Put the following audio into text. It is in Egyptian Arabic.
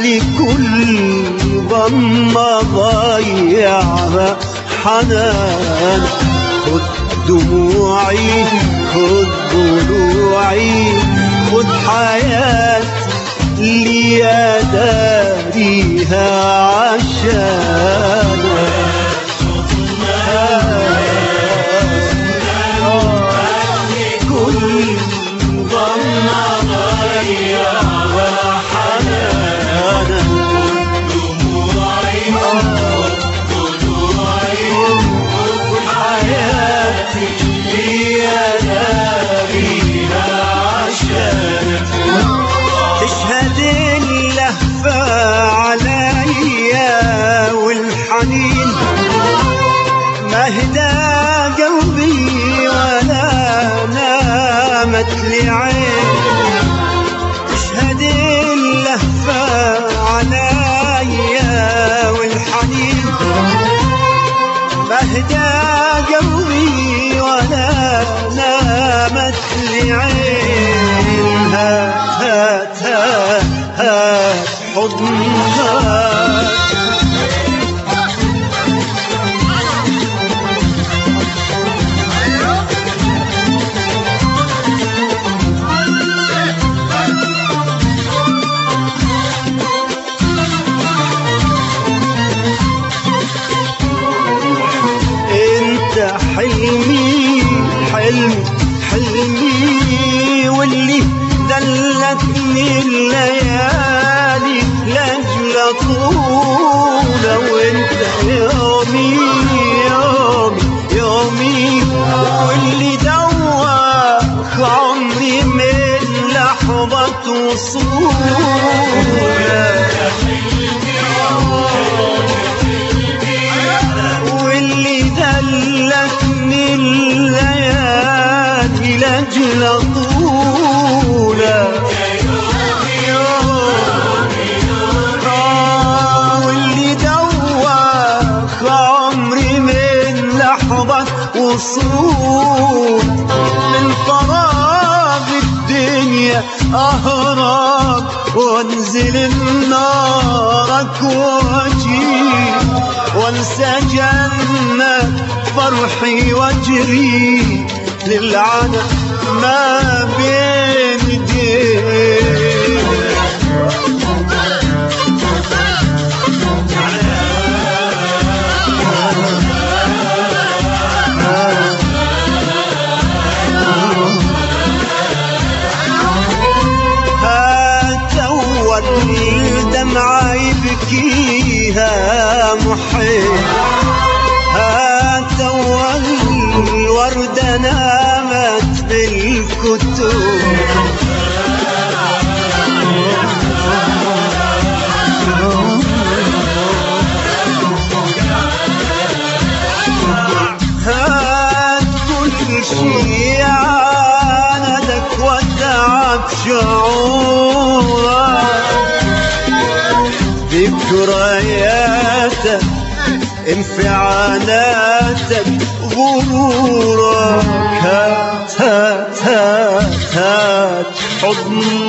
اللي كل ضمة ضيعها حنان خد دموعي خد ضلوعي خد حياتي اللي داريها عشانك كل ضمة ضيعها حنانك حياتي هي داريها عشانك تشهد اللهفة عليا والحنين ما هدى قلبي ولا نامت لي عين تشهد اللهفة عليا والحنين ما هدى قلبي ولا نامت لي عين هات هات هات هات حضنها انت حلمي حلمي حلمي واللي دلتني الليالي لاجل طولة وانت يومي يومي يومي واللي دوخ عمري من لحظة وصولك واللي دلتني الليالي لاجل طولة آه، واللي دوخ عمري من لحظة وصول من فراغ الدنيا أهرب وانزل النارك واجيب وانسى جنة فرحي واجري للعنى ما بين ايديك هات أول دمعة يبكيها محيط هات أول وردة نامت بالكتب هات كل شي عاندك ودعك شعورك ذكرياتك انفعالاتك غرورك هات هات هات هات حضن